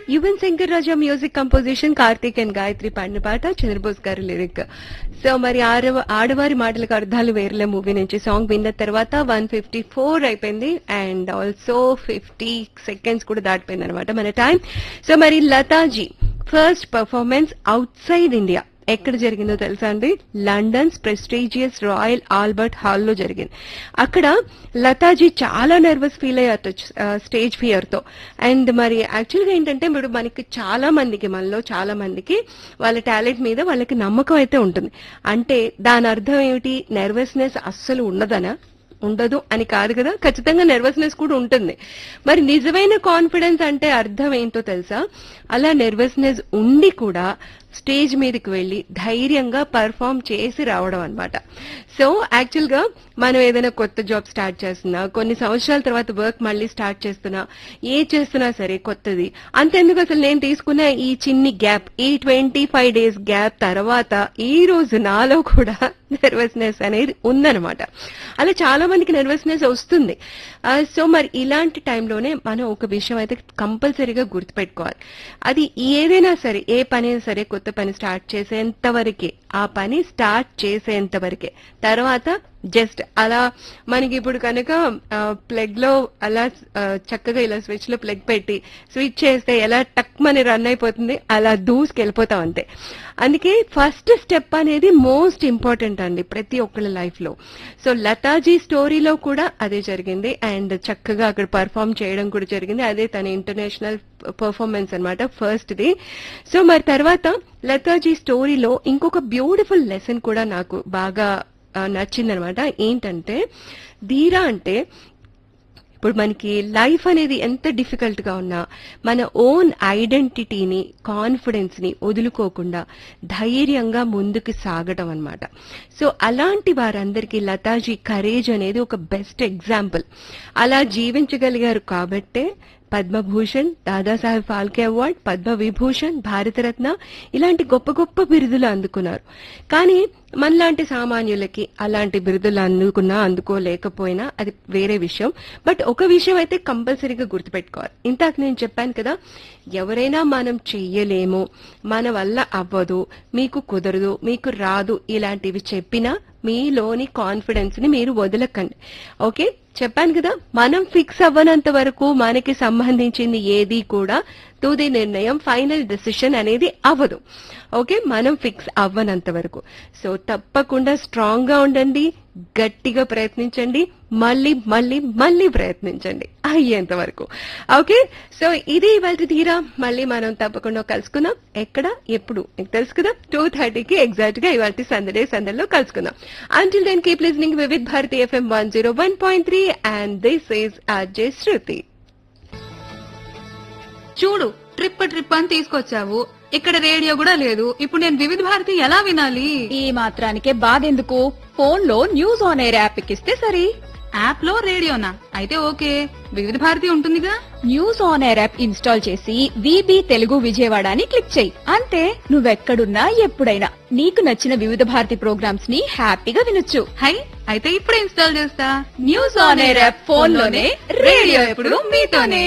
Yuvan Shankar Raja music composition Karthik and Gayatri పాడిన పాట చంద్రబోస్ గారి లిరిక్ సో మరి ఆడవ ఆడవారి మాటలకు అర్థాలు వేర్లే మూవీ నుంచి సాంగ్ విన్న తర్వాత వన్ ఫిఫ్టీ ఫోర్ అయిపోయింది అండ్ ఆల్సో ఫిఫ్టీ సెకండ్స్ కూడా దాటిపోయింది అనమాట మన టైం సో మరి Lataji first performance outside India ఎక్కడ జరిగిందో తెలుసా అండి లండన్స్ ప్రెస్టీజియస్ రాయల్ ఆల్బర్ట్ హాల్లో జరిగింది అక్కడ లతాజీ చాలా నర్వస్ ఫీల్ అయ్యారు స్టేజ్ ఫియర్ తో అండ్ మరి యాక్చువల్గా ఏంటంటే ఇప్పుడు మనకి చాలా మందికి మనలో చాలా మందికి వాళ్ళ టాలెంట్ మీద వాళ్ళకి నమ్మకం అయితే ఉంటుంది అంటే దాని అర్థం ఏమిటి నర్వస్నెస్ అస్సలు ఉండదనా ఉండదు అని కాదు కదా ఖచ్చితంగా నెర్వస్నెస్ కూడా ఉంటుంది మరి నిజమైన కాన్ఫిడెన్స్ అంటే అర్థం ఏంటో తెలుసా అలా నెర్వస్నెస్ ఉండి కూడా స్టేజ్ మీదకి వెళ్ళి ధైర్యంగా పర్ఫామ్ చేసి రావడం అన్నమాట సో యాక్చువల్ గా మనం ఏదైనా కొత్త జాబ్ స్టార్ట్ చేస్తున్నా కొన్ని సంవత్సరాల తర్వాత వర్క్ మళ్ళీ స్టార్ట్ చేస్తున్నా ఏ చేస్తున్నా సరే కొత్తది అంతెందుకు అసలు నేను తీసుకున్న ఈ చిన్ని గ్యాప్ ఈ ట్వంటీ ఫైవ్ డేస్ గ్యాప్ తర్వాత ఈ రోజు నాలో కూడా నెర్వస్నెస్ అనేది ఉందన్నమాట అలా చాలా మందికి నెర్వస్నెస్ వస్తుంది ఆ, సో మరి ఇలాంటి టైంలోనే మనం ఒక విషయం అయితే కంపల్సరీగా గుర్తుపెట్టుకోవాలి అది ఏదైనా సరే ఏ పని అయినా సరే కొత్త పని స్టార్ట్ చేసేంత వరకే ఆ పని స్టార్ట్ చేసేంత వరకే తర్వాత జస్ట్ అలా మనకి ఇప్పుడు కనుక ప్లగ్ లో అలా ఆ, చక్కగా ఇలా స్విచ్ లో ప్లగ్ పెట్టి స్విచ్ చేస్తే ఎలా టక్ మని రన్ అయిపోతుంది అలా దూసుకెళ్ళిపోతాం అంతే అందుకే ఫస్ట్ స్టెప్ అనేది మోస్ట్ ఇంపార్టెంట్ అండి ప్రతి ఒక్కళ్ళ లైఫ్ లో సో లతాజీ స్టోరీలో కూడా అదే జరిగింది అండ్ చక్కగా అక్కడ పర్ఫామ్ చేయడం కూడా జరిగింది అదే తన ఇంటర్నేషనల్ పర్ఫార్మెన్స్ అన్నమాట ఫస్ట్ ది సో మరి తర్వాత లతాజీ స్టోరీలో ఇంకొక బ్యూటిఫుల్ లెసన్ కూడా నాకు బాగా నచ్చిందనమాట ఏంటంటే ధీరా అంటే ఇప్పుడు మనకి లైఫ్ అనేది ఎంత డిఫికల్ట్ గా ఉన్నా మన ఓన్ ఐడెంటిటీని కాన్ఫిడెన్స్ ని వదులుకోకుండా ధైర్యంగా ముందుకు సాగడం అన్నమాట సో అలాంటి వారందరికీ లతాజీ కరేజ్ అనేది ఒక బెస్ట్ ఎగ్జాంపుల్ అలా జీవించగలిగారు కాబట్టే పద్మభూషణ్ దాదాసాహెబ్ ఫాల్కే అవార్డ్ పద్మ విభూషణ్ భారతరత్న ఇలాంటి గొప్ప గొప్ప బిరుదులు అందుకున్నారు కానీ మనలాంటి సామాన్యులకి అలాంటి బిరుదులు అందుకున్నా అందుకోలేకపోయినా అది వేరే విషయం బట్ ఒక విషయం అయితే కంపల్సరీగా గుర్తుపెట్టుకోవాలి ఇంతాక నేను చెప్పాను కదా ఎవరైనా మనం చెయ్యలేము మన వల్ల అవ్వదు మీకు కుదరదు మీకు రాదు ఇలాంటివి చెప్పినా మీలోని కాన్ఫిడెన్స్ ని మీరు వదలకండి ఓకే చెప్పాను కదా మనం ఫిక్స్ అవ్వనంత వరకు మనకి సంబంధించింది ఏది కూడా తుది నిర్ణయం ఫైనల్ డెసిషన్ అనేది అవ్వదు ఓకే మనం ఫిక్స్ అవ్వనంత వరకు సో తప్పకుండా స్ట్రాంగ్ గా ఉండండి గట్టిగా ప్రయత్నించండి మళ్ళీ మళ్ళీ మళ్ళీ ప్రయత్నించండి అయ్యేంత వరకు ఓకే సో ఇది ఇవాళ తీరా మళ్ళీ మనం తప్పకుండా కలుసుకుందాం ఎక్కడ ఎప్పుడు మీకు తెలుసు కదా టూ థర్టీకి ఎగ్జాక్ట్ గా ఇవాళ సందడే సందడిలో కలుసుకుందాం until then keep listening Vividh Bharati FM one zero one point three and this is Ajay Shruti చూడు ట్రిప్ ట్రిప్ అని తీసుకొచ్చావు ఇక్కడ రేడియో కూడా లేదు ఇప్పుడు నేను వివిధ భారతి ఎలా వినాలి ఈ మాత్రానికే బాధెందుకు ఫోన్ లో న్యూస్ ఆన్ ఎయిర్ యాప్ ఎక్కిస్తే సరి యాప్ లో రేడియోనా అయితే ఓకే వివిధ భారతి ఉంటుందిగా news on air app install చేసి విబి తెలుగు విజయవాడ అని క్లిక్ చేయి అంతే నువ్వెక్కడున్నా ఎప్పుడైనా నీకు నచ్చిన వివిధ భారతి ప్రోగ్రామ్స్ ని హ్యాపీగా వినొచ్చు హై అయితే ఇప్పుడే ఇన్స్టాల్ చేస్తా news on air app phone లోనే రేడియో ఎప్పుడు మీతోనే